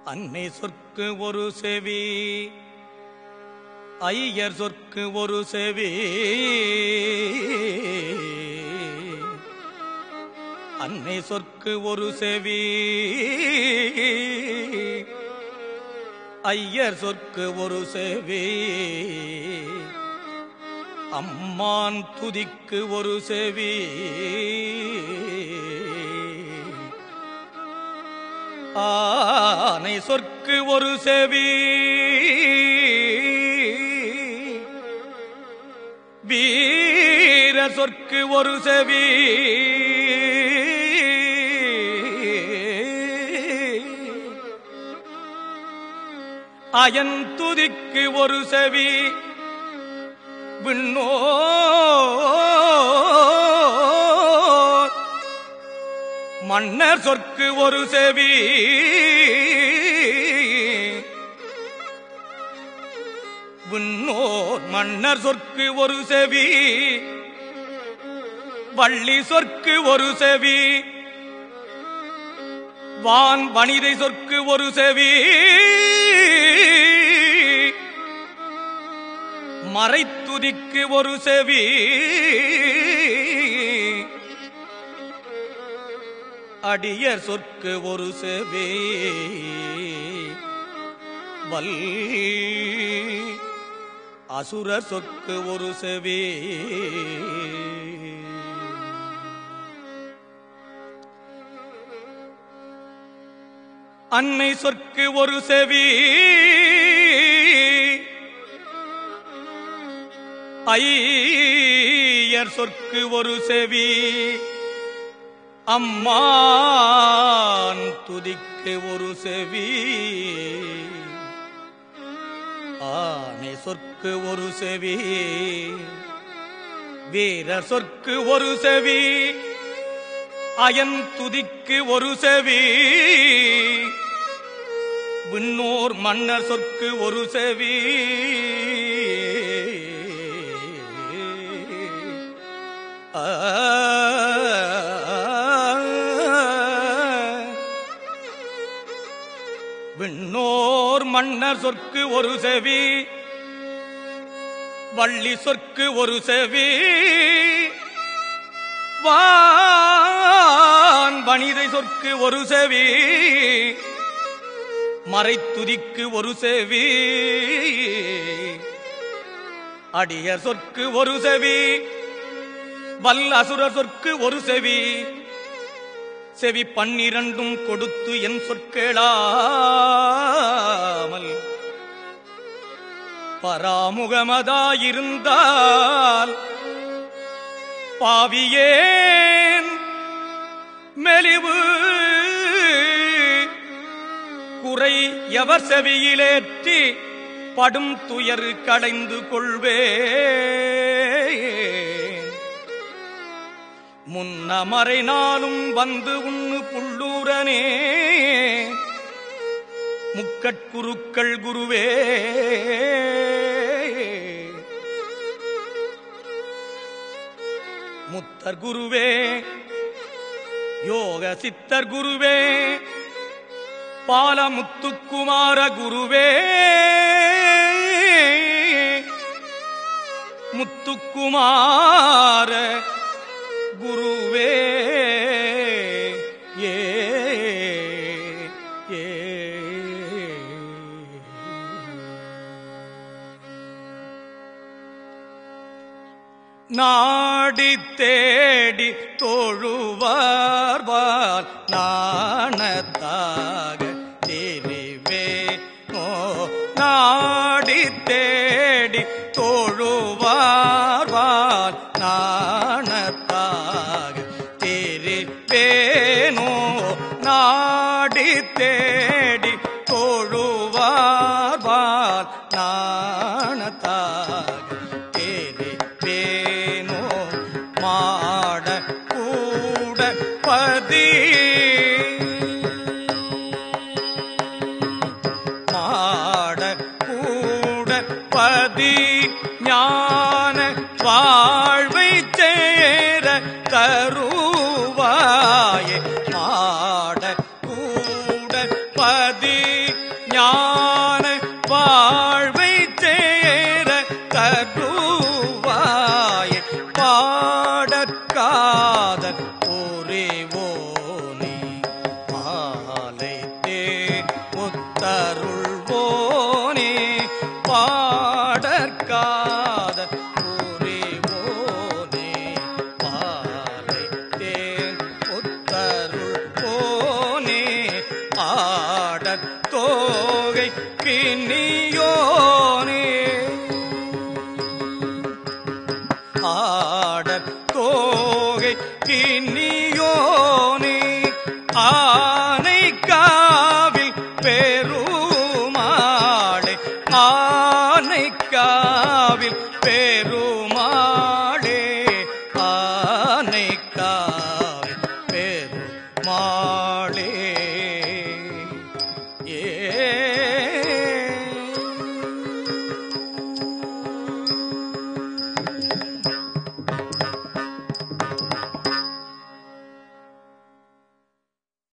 அன்னை சொற்கு ஒரு செவி ஐயர் சொற்கு ஒரு செவி அன்னை சொற்கு ஒரு செவி ஐயர் சொற்கு ஒரு செவி அம்மான் துதிக்கு ஒரு செவி ஆனை சொற்கு ஒரு செவி வீர சொற்கு ஒரு செவி அயன் துதிக்கு ஒரு செவி விண்ணோ மன்னர் சொற்கு ஒரு செவி விண்ணோர் மன்னர் சொற்கு ஒரு செவி வள்ளி சொற்கு ஒரு செவி வான் வனிதை சொற்கு ஒரு செவி மறைத்துதிக்கு ஒரு செவி அடியர் சொற்கு ஒரு செவி வல் அசுரர் சொற்கு ஒரு செவி அன்னை சொற்கு ஒரு செவி ஐயர் சொற்கு ஒரு செவி அம்மான் துதிக்கு ஒரு செவி ஆனை சொற்கு ஒரு செவி வீரர் சொற்கு ஒரு செவி அயன் துதிக்கு ஒரு செவி விண்ணோர் மன்னர் சொற்கு ஒரு செவி விண்ணோர் மன்னர் சொற்கு ஒரு செவி வள்ளி சொற்கு ஒரு செவி வான் வனிதை சொற்கு ஒரு செவி மறைத்துதிக்கு ஒரு செவி அடியர் சொற்கு ஒரு செவி வல்ல அசுரர் சொற்கு ஒரு செவி செவி பன்னிரண்டும் கொடுத்து என் சொற்கேளாமல் பராமுகமதாயிருந்தால் பாவியேன் மெலிவு குறை எவர் செவியிலேற்றி படும் துயர் கடைந்து கொள்வே முன்னமறை நாளும் வந்து உண்ணு புள்ளூரனே முக்கட்குருக்கள் குருவே முத்தர் குருவே யோக சித்தர் குருவே பாலமுத்துக்குமார குருவே முத்துக்குமார குருவே ஏ ஏ நாடி தேடி தொழுவார்வார் நாணத்தாக தெரிவே ஓ நாடி தேடி தொழுவார்வார் நாணத்தாக தெரிவேனோ நாடி தேடி